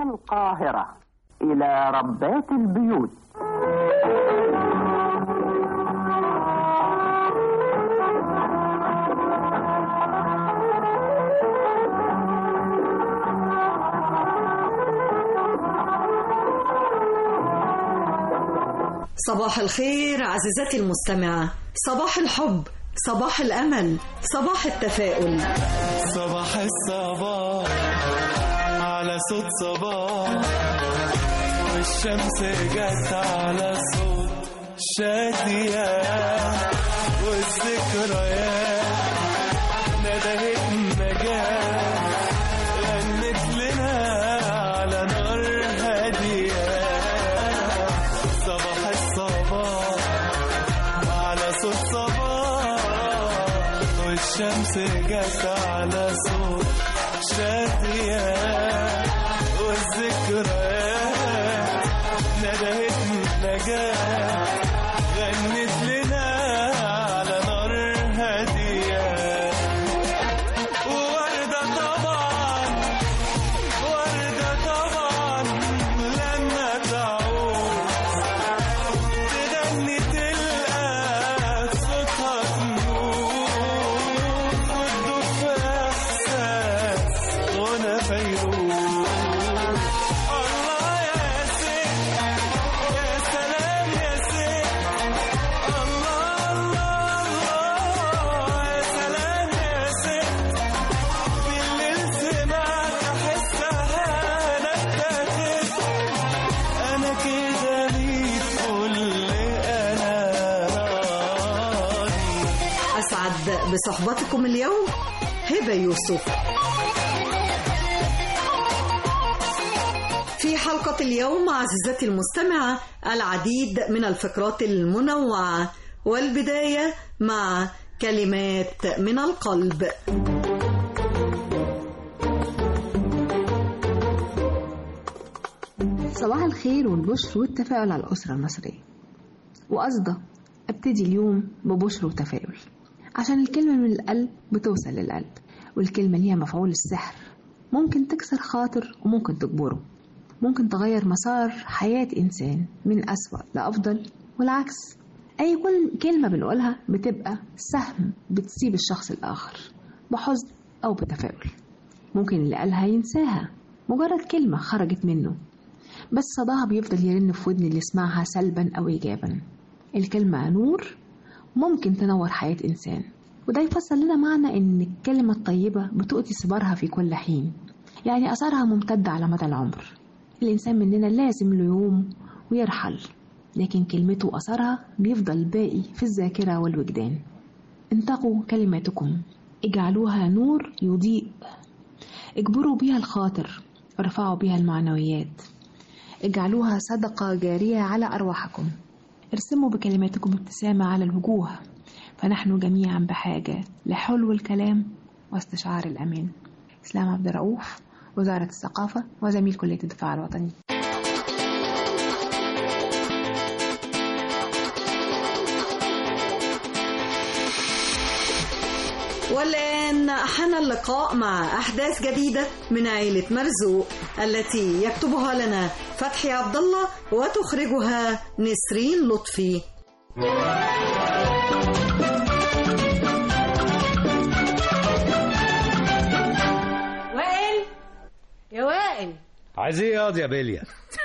القاهرة إلى ربات البيوت صباح الخير عزيزتي المستمعة صباح الحب صباح الأمل صباح التفاؤل صباح الصباح على صوت صباح والشمس جت على صوت شادية والذكريات ندهت النجاة غنت لنا على نار هادية صباح الصباح على صوت صباح والشمس جت على صوت شادية والذكريات ندهت النجاة غنت لنا على نار هادية ووردة طبعا وردة طبعا لما تعود تغني تلقى صوتها تنور وتدوب في احساس غنى فيروز الله يا ست يا سلام يا ست الله الله الله يا سلام يا ست بالليل سمعت احسها انا اتاخدت انا كده ليك كل انا راضي أسعد بصحبتكم اليوم هبة يوسف في حلقة اليوم عزيزتي المستمعة العديد من الفقرات المنوعة والبداية مع كلمات من القلب صباح الخير والبشر والتفاؤل على الأسرة المصرية وقصده ابتدي اليوم ببشر وتفاؤل عشان الكلمة من القلب بتوصل للقلب والكلمة ليها مفعول السحر ممكن تكسر خاطر وممكن تجبره ممكن تغير مسار حياة إنسان من أسوأ لأفضل والعكس أي كل كلمة بنقولها بتبقى سهم بتسيب الشخص الآخر بحزن أو بتفاؤل ممكن اللي قالها ينساها مجرد كلمة خرجت منه بس صداها بيفضل يرن في ودن اللي يسمعها سلبا أو إيجابا الكلمة نور ممكن تنور حياة إنسان وده يفسر لنا معنى إن الكلمة الطيبة بتؤتي ثمارها في كل حين يعني أثرها ممتدة على مدى العمر الإنسان مننا لازم له يوم ويرحل لكن كلمته وأثرها بيفضل باقي في الذاكرة والوجدان انتقوا كلماتكم اجعلوها نور يضيء اجبروا بيها الخاطر ارفعوا بيها المعنويات اجعلوها صدقة جارية على أرواحكم ارسموا بكلماتكم ابتسامة على الوجوه فنحن جميعا بحاجة لحلو الكلام واستشعار الأمان إسلام عبد الرؤوف وزارة الثقافة وزميل كلية الدفاع الوطني والآن حان اللقاء مع أحداث جديدة من عائلة مرزوق التي يكتبها لنا فتحي عبد الله وتخرجها نسرين لطفي وائل يا وائل عايز ايه ياض يا بيليا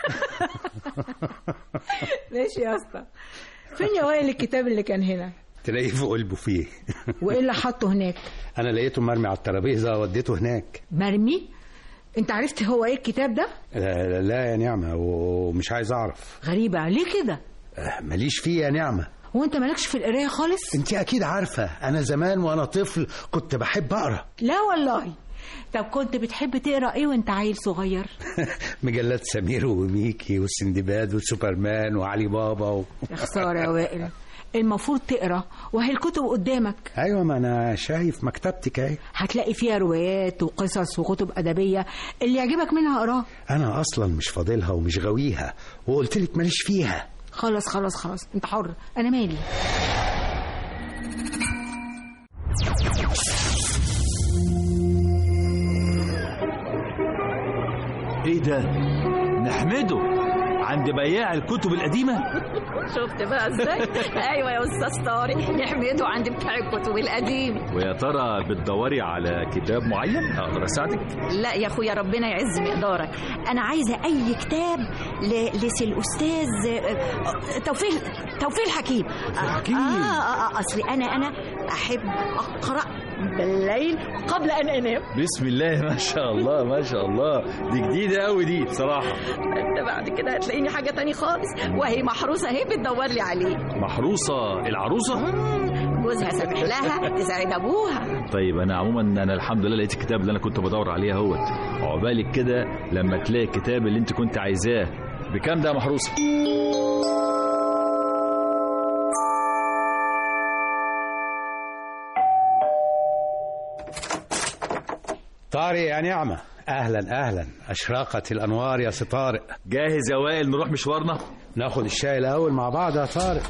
ماشي يا اسطى فين يا وائل الكتاب اللي كان هنا تلاقيه فوق البوفيه وايه اللي حاطه هناك انا لقيته مرمي على الترابيزه وديته هناك مرمي انت عرفت هو ايه الكتاب ده لا, لا يا نعمه ومش عايز اعرف غريبة ليه كده أه، ماليش فيه يا نعمه هو انت مالكش في القرايه خالص انت اكيد عارفه انا زمان وانا طفل كنت بحب اقرا لا والله طب كنت بتحب تقرا ايه وانت عيل صغير مجلات سمير وميكي والسندباد وسوبرمان وعلي بابا و... يا خساره يا وائل المفروض تقرا وهي الكتب قدامك ايوه ما انا شايف مكتبتك اهي هتلاقي فيها روايات وقصص وكتب ادبيه اللي يعجبك منها اقراه انا اصلا مش فاضلها ومش غاويها وقلت لك ماليش فيها خلاص خلاص خلاص انت حر انا مالي ايه ايه ده نحمده عند بياع الكتب القديمة شفت بقى ازاي ايوه يا استاذ طارق نحمده عند بتاع الكتب القديم ويا ترى بتدوري على كتاب معين اقدر اساعدك لا يا اخويا ربنا يعز مقدارك انا عايزه اي كتاب ل... لسي الاستاذ آه، توفيق توفيق الحكيم الحكيم. آه, آه, اه اصلي انا انا احب اقرا بالليل قبل ان انام بسم الله ما شاء الله ما شاء الله دي جديدة قوي دي بصراحة انت بعد كده هتلاقيني حاجه تاني خالص وهي محروسه اهي بتدور لي عليه محروسة العروسة مم، جوزها سامح لها تساعد ابوها طيب انا عموما انا الحمد لله لقيت الكتاب اللي انا كنت بدور عليه اهوت عقبالك كده لما تلاقي الكتاب اللي انت كنت عايزاه بكام ده يا محروسة طارق يا نعمة أهلا أهلا أشرقت الأنوار يا سي طارق جاهز يا وائل نروح مشوارنا ناخد الشاي الأول مع بعض يا طارق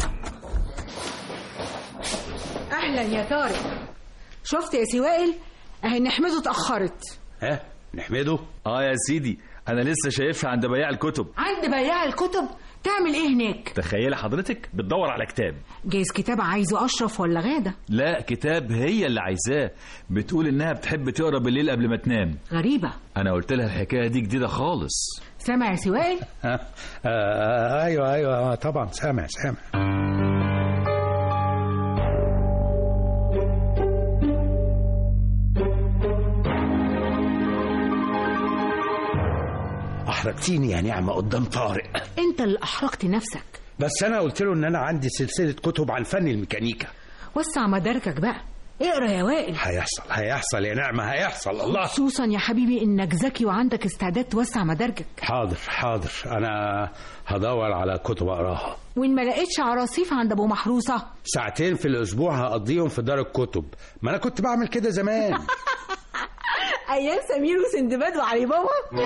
اهلا يا طارق شفت يا سي وائل اهي نحمده اتاخرت ها نحمده اه يا سيدي انا لسه شايفها عند بياع الكتب عند بياع الكتب تعمل ايه هناك تخيلي حضرتك بتدور على كتاب جايز كتاب عايزه اشرف ولا غاده لا كتاب هي اللي عايزاه بتقول انها بتحب تقرا بالليل قبل ما تنام غريبه انا قلت لها الحكايه دي جديده خالص سامع يا سي وائل ها آه آه أيوه أيوه آه طبعا سامع سامع أحرجتيني يا نعمة قدام طارق انت اللي احرجت نفسك بس أنا قلت له إن أنا عندي سلسلة كتب عن فن الميكانيكا وسع مداركك بقى اقرا يا وائل هيحصل هيحصل يا نعمة هيحصل الله خصوصا يا حبيبي انك ذكي وعندك استعداد توسع مداركك حاضر حاضر أنا هدور على كتب أقراها وان ما لقيتش عراصيف عند ابو محروسه ساعتين في الأسبوع هقضيهم في دار الكتب ما أنا كنت بعمل كده زمان ايام سمير وسندباد وعلي بابا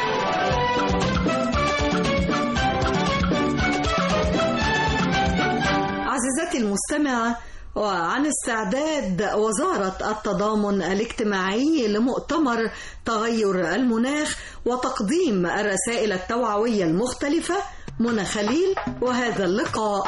عزيزتي المستمعة وعن استعداد وزارة التضامن الاجتماعي لمؤتمر تغير المناخ وتقديم الرسائل التوعوية المختلفة منى خليل وهذا اللقاء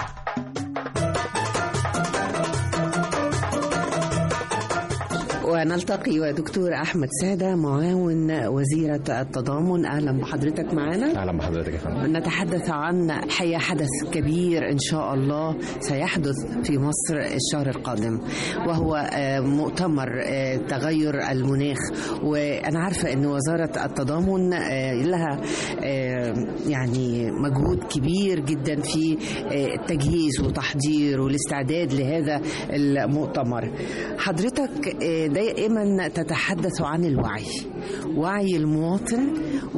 ونلتقي ودكتور احمد ساده معاون وزيره التضامن اهلا بحضرتك معنا اهلا بحضرتك يا فندم نتحدث عن حقيقة حدث كبير إن شاء الله سيحدث في مصر الشهر القادم وهو آه، مؤتمر آه، تغير المناخ وأنا عارفة أن وزارة التضامن آه، لها آه، يعني مجهود كبير جدا في آه، التجهيز وتحضير والاستعداد لهذا المؤتمر حضرتك آه، دائما تتحدث عن الوعي وعي المواطن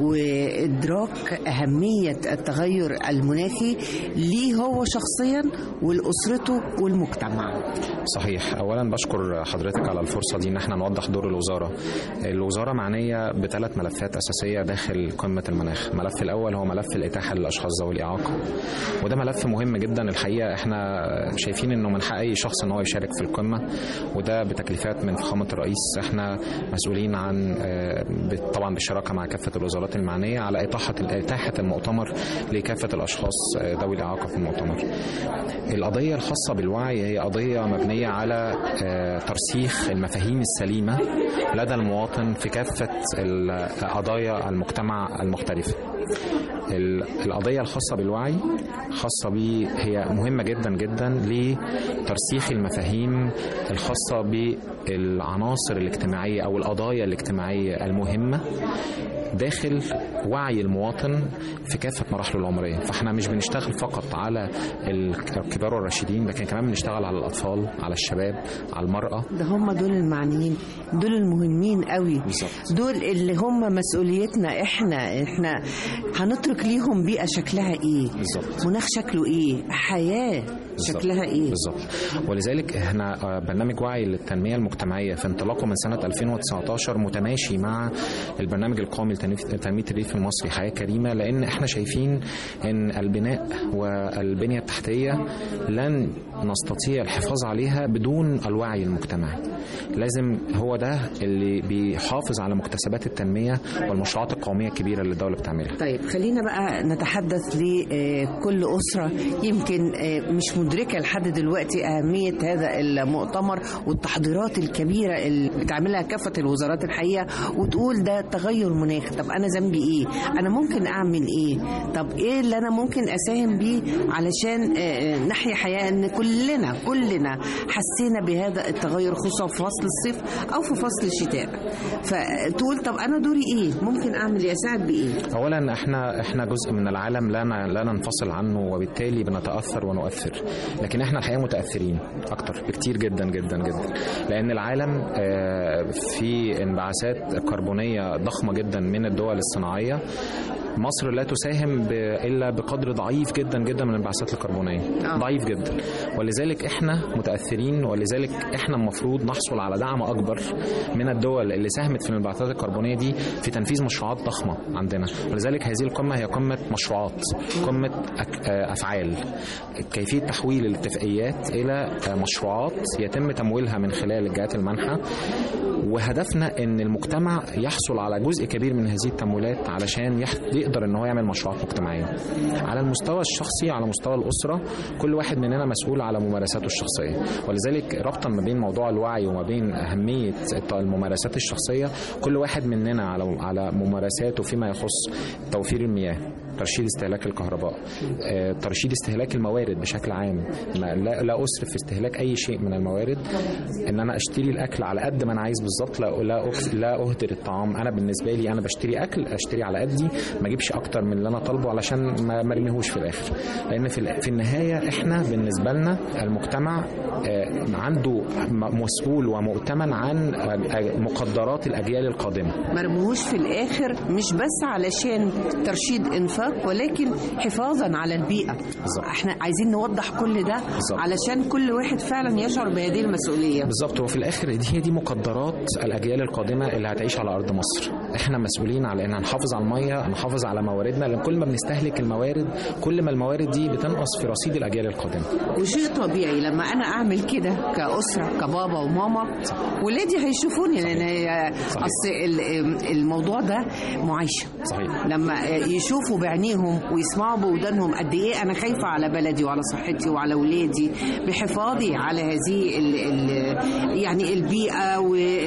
وإدراك أهمية التغير المناخي ليه هو شخصيا ولأسرته والمجتمع صحيح اولا بشكر حضرتك على الفرصه دي ان احنا نوضح دور الوزاره الوزاره معنيه بثلاث ملفات اساسيه داخل قمه المناخ الملف الاول هو ملف الاتاحه للاشخاص ذوي الاعاقه وده ملف مهم جدا الحقيقه احنا شايفين انه من حق اي شخص ان هو يشارك في القمه وده بتكليفات من فخامه الرئيس احنا مسؤولين عن آه، بت- طبعا بالشراكه مع كافه الوزارات المعنيه على اتاحه اتاحه المؤتمر لكافه الاشخاص آه، ذوي الاعاقه في المؤتمر القضية الخاصة بالوعي هي قضية مبنية على آه، ترسيخ المفاهيم السليمة لدى المواطن في كافة ال- قضايا المجتمع المختلفة ال- القضية الخاصة بالوعي خاصة بي هي مهمة جدا جدا لترسيخ المفاهيم الخاصة بالعناصر الاجتماعية أو القضايا الاجتماعية المهمة داخل وعي المواطن في كافة مراحله العمرية فاحنا مش بنشتغل فقط على الكبار والراشدين لكن كمان بنشتغل على الأطفال على الشباب على المرأة ده هم دول المعنيين دول المهمين قوي بالظبط. دول اللي هم مسؤوليتنا احنا احنا هنترك ليهم بيئة شكلها ايه بالظبط. مناخ شكله ايه حياة بالظبط. شكلها ايه بالظبط ولذلك احنا آه، برنامج وعي للتنميه المجتمعيه في انطلاقه من سنه 2019 متماشي مع البرنامج القومي لتنمية تنمية الريف المصري حياة كريمة لأن احنا شايفين أن البناء والبنية التحتية لن نستطيع الحفاظ عليها بدون الوعي المجتمعي لازم هو ده اللي بيحافظ على مكتسبات التنمية والمشروعات القومية الكبيرة اللي الدولة بتعملها طيب خلينا بقى نتحدث لكل أسرة يمكن آه، مش مدركة لحد دلوقتي أهمية هذا المؤتمر والتحضيرات الكبيرة اللي بتعملها كافة الوزارات الحقيقة وتقول ده تغير مناخ طب أنا ذنبي إيه أنا ممكن أعمل إيه طب إيه اللي أنا ممكن أساهم بيه علشان آه، نحيا حياة إن كلنا كلنا حسينا بهذا التغير خصوصا في فصل الصيف أو في فصل الشتاء فتقول طب أنا دوري إيه ممكن أعمل إيه أساعد بإيه اولا احنا احنا جزء من العالم لا ن- لا ننفصل عنه وبالتالي بنتاثر ونؤثر لكن احنا الحقيقه متاثرين اكتر بكتير جدا جدا جدا لان العالم آه، في انبعاثات كربونيه ضخمه جدا من الدول الصناعيه مصر لا تساهم ب- الا بقدر ضعيف جدا جدا من الانبعاثات الكربونيه ضعيف جدا ولذلك احنا متاثرين ولذلك احنا المفروض نحصل على دعم اكبر من الدول اللي ساهمت في الانبعاثات الكربونيه دي في تنفيذ مشروعات ضخمه عندنا ولذلك هذه القمه هي قمه مشروعات قمه أك- آه، افعال كيفيه تحويل الاتفاقيات الى آه، مشروعات يتم تمويلها من خلال الجهات المانحه وهدفنا ان المجتمع يحصل على جزء كبير من هذه التمويلات علشان يح- يقدر ان هو يعمل مشروعات مجتمعيه على المستوى الشخصي على مستوى الاسره كل واحد مننا مسؤول على ممارساته الشخصيه ولذلك ربطا ما بين موضوع الوعي وما بين اهميه الت- الممارسات الشخصيه كل واحد مننا على على ممارساته فيما يخص توفير المياه ترشيد استهلاك الكهرباء آه، ترشيد استهلاك الموارد بشكل عام ما لا, لا اسرف في استهلاك اي شيء من الموارد ان انا اشتري الاكل على قد ما انا عايز بالظبط لا لا أكس- لا اهدر الطعام انا بالنسبه لي انا بشتري اكل اشتري على قدي ما اجيبش اكتر من اللي انا طالبه علشان ما ما ارميهوش في الاخر لان في ال- في النهايه احنا بالنسبه لنا المجتمع آه، عنده م- مسؤول ومؤتمن عن آه، مقدرات الاجيال القادمه مرموش في الآخر مش بس علشان ترشيد إنفاق ولكن حفاظا على البيئة بالظبط. احنا عايزين نوضح كل ده بالظبط. علشان كل واحد فعلا يشعر بهذه المسؤولية بالظبط وفي الاخر دي هي دي مقدرات الاجيال القادمه اللي هتعيش على ارض مصر احنا مسؤولين على ان نحافظ على الميه نحافظ على مواردنا لان كل ما بنستهلك الموارد كل ما الموارد دي بتنقص في رصيد الاجيال القادمه وشيء طبيعي لما انا اعمل كده كاسره كبابا وماما ولادي هيشوفوني لان هي- اصل ال- الموضوع ده معايشه صحيح لما يشوفوا بعينيهم ويسمعوا بودانهم قد ايه انا خايفه على بلدي وعلى صحتي وعلى اولادي بحفاظي على هذه ال ال يعني البيئه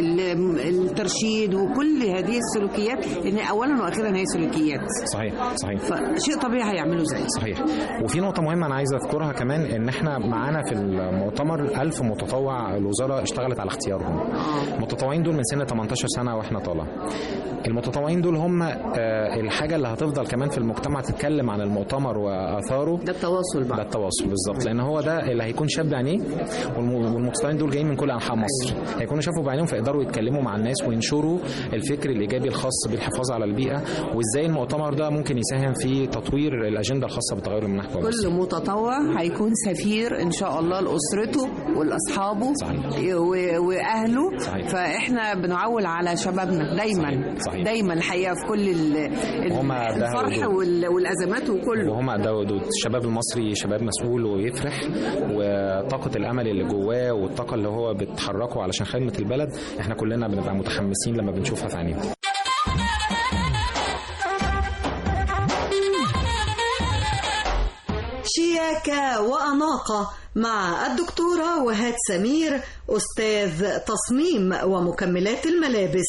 والترشيد وكل هذه السلوكيات لان اولا واخيرا هي سلوكيات صحيح صحيح فشيء طبيعي هيعملوا زي صحيح وفي نقطة مهمة أنا عايز أذكرها كمان إن إحنا معانا في المؤتمر ألف متطوع الوزارة اشتغلت على اختيارهم المتطوعين دول من سن 18 سنة وإحنا طالع المتطوعين دول هم آه، الحاجة اللي هتفضل كمان في المجتمع تتكلم عن المؤتمر وآثاره ده التواصل ده بقى التواصل بالظبط لان هو ده اللي هيكون شاب عينيه والم- والمتطوعين دول جايين من كل انحاء مصر هيكونوا شافوا بعينيهم فيقدروا يتكلموا مع الناس وينشروا الفكر الايجابي الخاص بالحفاظ على البيئه وازاي المؤتمر ده ممكن يساهم في تطوير الاجنده الخاصه بتغير المناخ في مصر كل متطوع هيكون سفير ان شاء الله لاسرته ولاصحابه صحيح. و- واهله صحيح. فاحنا بنعول على شبابنا دايما صحيح. دايما الحقيقه في كل ال- ال- وهما ده الفرح ودول. وال- والازمات وكله وهم ده ده الشباب المصري شباب مسؤول ويفرح وطاقة الأمل اللي جواه والطاقة اللي هو بتحركه علشان خدمة البلد احنا كلنا بنبقى متحمسين لما بنشوفها في عينيهم شياكة وأناقة مع الدكتورة وهاد سمير أستاذ تصميم ومكملات الملابس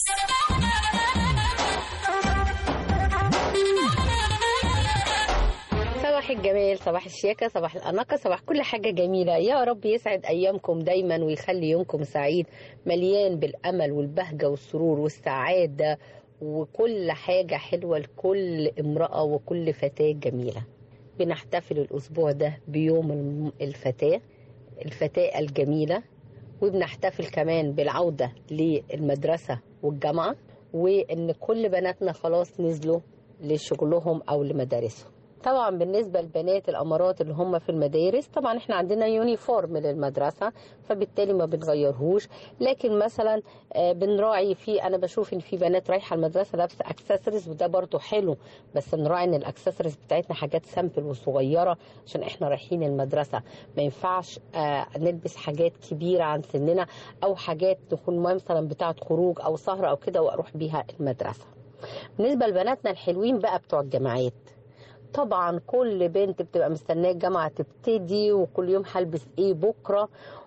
صباح الجمال صباح الشياكة صباح الأناقة صباح كل حاجة جميلة يا رب يسعد أيامكم دايما ويخلي يومكم سعيد مليان بالأمل والبهجة والسرور والسعادة وكل حاجة حلوة لكل امرأة وكل فتاة جميلة بنحتفل الأسبوع ده بيوم الم- الفتاة الفتاة الجميلة وبنحتفل كمان بالعودة للمدرسة والجامعة وإن كل بناتنا خلاص نزلوا لشغلهم أو لمدارسهم طبعا بالنسبه للبنات الامارات اللي هم في المدارس طبعا احنا عندنا يونيفورم للمدرسه فبالتالي ما بنغيرهوش لكن مثلا آه، بنراعي في انا بشوف ان في بنات رايحه المدرسه لابسه اكسسوارز وده برضو حلو بس نراعي ان الاكسسوارز بتاعتنا حاجات سامبل وصغيره عشان احنا رايحين المدرسه ما ينفعش آه، نلبس حاجات كبيره عن سننا او حاجات تكون مثلا بتاعه خروج او سهره او كده واروح بيها المدرسه بالنسبه لبناتنا الحلوين بقى بتوع الجامعات طبعا كل بنت بتبقى مستنيه الجامعه تبتدي وكل يوم هلبس ايه بكره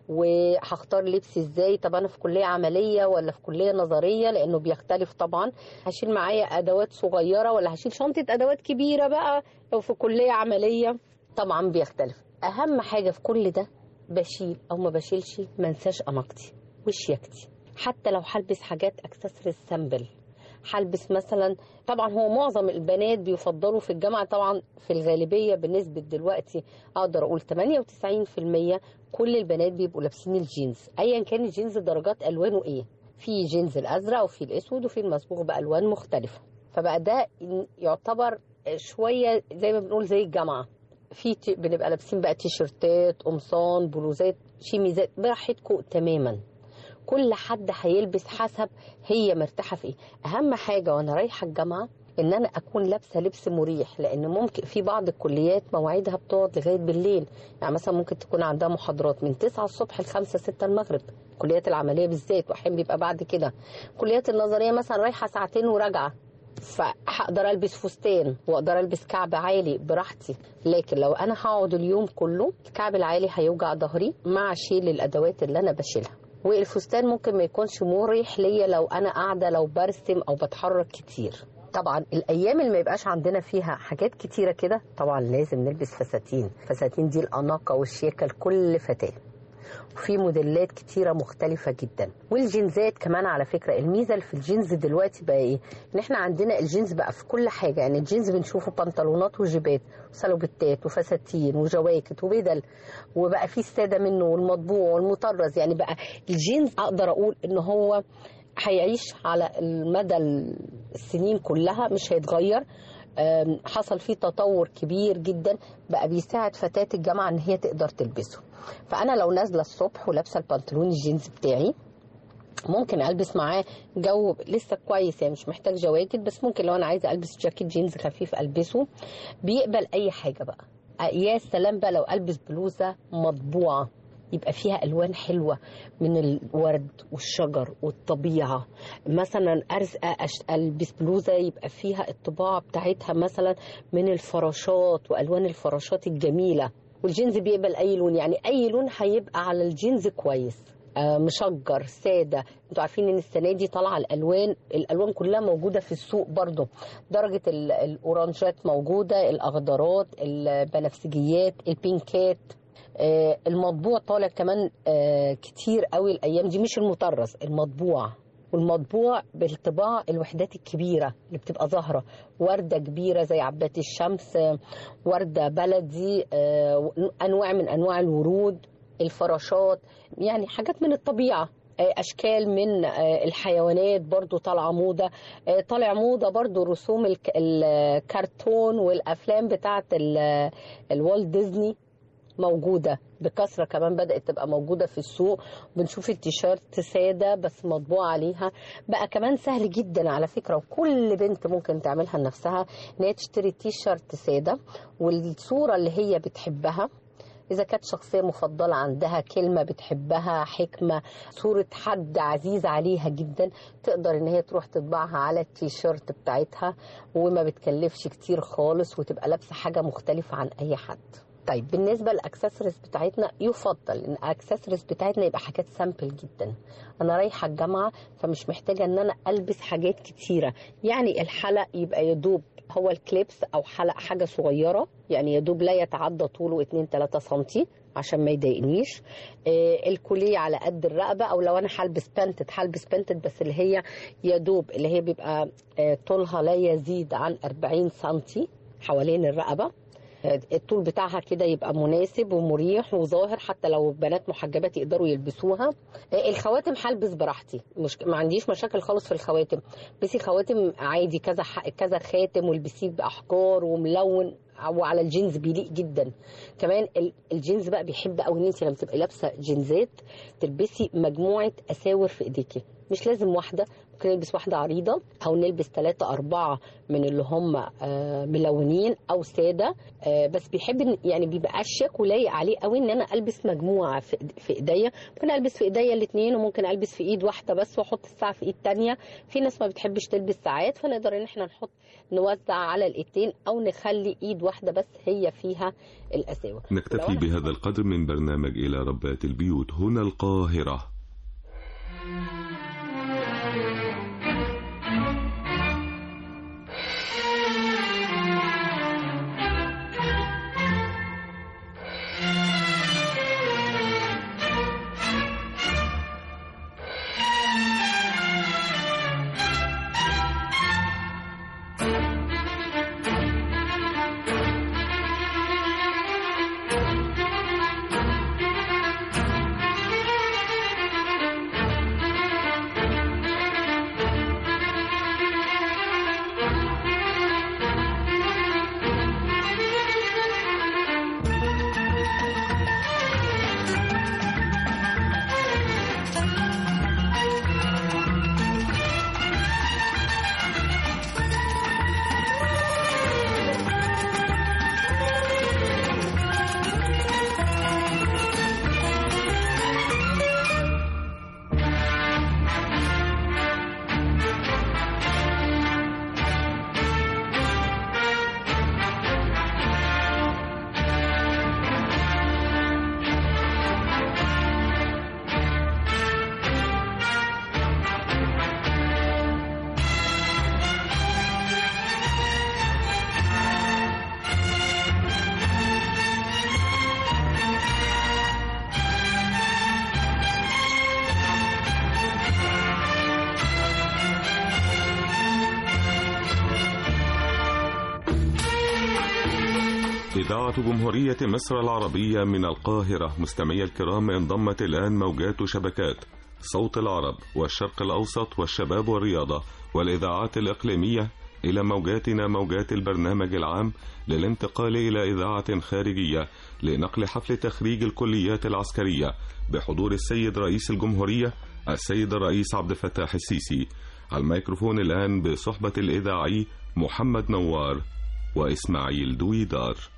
وهختار لبسي ازاي طب انا في كليه عمليه ولا في كليه نظريه لانه بيختلف طبعا هشيل معايا ادوات صغيره ولا هشيل شنطه ادوات كبيره بقى لو في كليه عمليه طبعا بيختلف اهم حاجه في كل ده بشيل او ما بشيلش ما انساش اناقتي وشياكتي حتى لو هلبس حاجات اكسسوارز سامبل هلبس مثلا طبعا هو معظم البنات بيفضلوا في الجامعه طبعا في الغالبيه بنسبه دلوقتي اقدر اقول 98% كل البنات بيبقوا لابسين الجينز ايا كان الجينز درجات الوانه ايه في جينز الازرق وفي الاسود وفي المصبوغ بالوان مختلفه فبقى ده يعتبر شويه زي ما بنقول زي الجامعه في ت- بنبقى لابسين بقى تيشرتات قمصان بلوزات شيميزات براحتكم تماما كل حد هيلبس حسب هي مرتاحه في ايه اهم حاجه وانا رايحه الجامعه ان انا اكون لابسه لبس مريح لان ممكن في بعض الكليات مواعيدها بتقعد لغايه بالليل يعني مثلا ممكن تكون عندها محاضرات من 9 الصبح ل 5 6 المغرب الكليات العمليه بالذات واحيانا بيبقى بعد كده الكليات النظريه مثلا رايحه ساعتين وراجعه فهقدر البس فستان واقدر البس كعب عالي براحتي لكن لو انا هقعد اليوم كله الكعب العالي هيوجع ظهري مع شيل الادوات اللي انا بشيلها والفستان ممكن ما يكونش مريح ليا لو انا قاعده لو برسم او بتحرك كتير طبعا الايام اللي ما يبقاش عندنا فيها حاجات كتيره كده طبعا لازم نلبس فساتين فساتين دي الاناقه والشياكه لكل فتاه وفي موديلات كتيره مختلفه جدا والجينزات كمان على فكره الميزه اللي في الجينز دلوقتي بقى ايه ان احنا عندنا الجينز بقى في كل حاجه يعني الجينز بنشوفه بنطلونات وجيبات وسلوبتات وفساتين وجواكت وبدل وبقى في الساده منه والمطبوع والمطرز يعني بقى الجينز اقدر اقول ان هو هيعيش على المدى السنين كلها مش هيتغير أم، حصل فيه تطور كبير جدا بقى بيساعد فتاة الجامعة ان هي تقدر تلبسه فانا لو نازلة الصبح ولابسة البنطلون الجينز بتاعي ممكن البس معاه جو لسه كويس يعني مش محتاج جواكت بس ممكن لو انا عايزه البس جاكيت جينز خفيف البسه بيقبل اي حاجه بقى يا سلام بقى لو البس بلوزه مطبوعه يبقى فيها الوان حلوه من الورد والشجر والطبيعه مثلا أرز أش- البس بلوزه يبقى فيها الطباعه بتاعتها مثلا من الفراشات والوان الفراشات الجميله والجينز بيقبل اي لون يعني اي لون هيبقى على الجينز كويس آه، مشجر ساده انتوا عارفين ان السنه دي طالعه الالوان الالوان كلها موجوده في السوق برضو درجه ال- الاورانجات موجوده الاخضرات البنفسجيات البينكات آه، المطبوع طالع كمان آه، كتير قوي الايام دي مش المطرز المطبوع والمطبوع بالطباع الوحدات الكبيره اللي بتبقى ظاهره ورده كبيره زي عبات الشمس آه، ورده بلدي آه، انواع من انواع الورود الفراشات يعني حاجات من الطبيعه آه، اشكال من آه، الحيوانات برضو طالعه موضه آه، طالع موضه برضو رسوم الك- الكرتون والافلام بتاعه ال- الوالت ديزني موجودة بكثرة كمان بدأت تبقى موجودة في السوق بنشوف التيشيرت سادة بس مطبوع عليها بقى كمان سهل جدا على فكرة وكل بنت ممكن تعملها لنفسها ان هي تشتري تيشيرت سادة والصورة اللي هي بتحبها إذا كانت شخصية مفضلة عندها كلمة بتحبها حكمة صورة حد عزيز عليها جدا تقدر إن هي تروح تطبعها على التيشيرت بتاعتها وما بتكلفش كتير خالص وتبقى لابسة حاجة مختلفة عن أي حد طيب بالنسبه للاكسسوارز بتاعتنا يفضل ان الاكسسوارز بتاعتنا يبقى حاجات سامبل جدا انا رايحه الجامعه فمش محتاجه ان انا البس حاجات كتيره يعني الحلق يبقى يدوب هو الكليبس او حلق حاجه صغيره يعني يدوب لا يتعدى طوله 2 3 سم عشان ما يضايقنيش آه الكوليه على قد الرقبه او لو انا هلبس بنتد هلبس بنتد بس اللي هي يدوب اللي هي بيبقى آه طولها لا يزيد عن 40 سم حوالين الرقبه الطول بتاعها كده يبقى مناسب ومريح وظاهر حتى لو بنات محجبات يقدروا يلبسوها الخواتم هلبس براحتي مش ما عنديش مشاكل خالص في الخواتم بسي خواتم عادي كذا ح- كذا خاتم والبسيه باحجار وملون وعلى الجينز بيليق جدا كمان ال- الجينز بقى بيحب قوي ان انت لما تبقي لابسه جينزات تلبسي مجموعه اساور في ايديكي مش لازم واحده ممكن نلبس واحده عريضه او نلبس ثلاثة أربعة من اللي هم آه، ملونين او ساده آه، بس بيحب إن- يعني بيبقى اشيك ولايق عليه قوي ان انا البس مجموعه في في ايديا ممكن البس في ايديا الاثنين وممكن البس في ايد واحده بس واحط الساعه في ايد تانية في ناس ما بتحبش تلبس ساعات فنقدر ان احنا نحط نوزع على الايدين او نخلي ايد واحده بس هي فيها الاساور لو نكتفي أنا بهذا القدر من برنامج إلى ربات البيوت هنا القاهرة إذاعة جمهورية مصر العربية من القاهرة مستمعي الكرام انضمت الآن موجات شبكات صوت العرب والشرق الأوسط والشباب والرياضة والإذاعات الإقليمية إلى موجاتنا موجات البرنامج العام للانتقال إلى إذاعة خارجية لنقل حفل تخريج الكليات العسكرية بحضور السيد رئيس الجمهورية السيد الرئيس عبد الفتاح السيسي الميكروفون الآن بصحبة الإذاعي محمد نوار وإسماعيل دويدار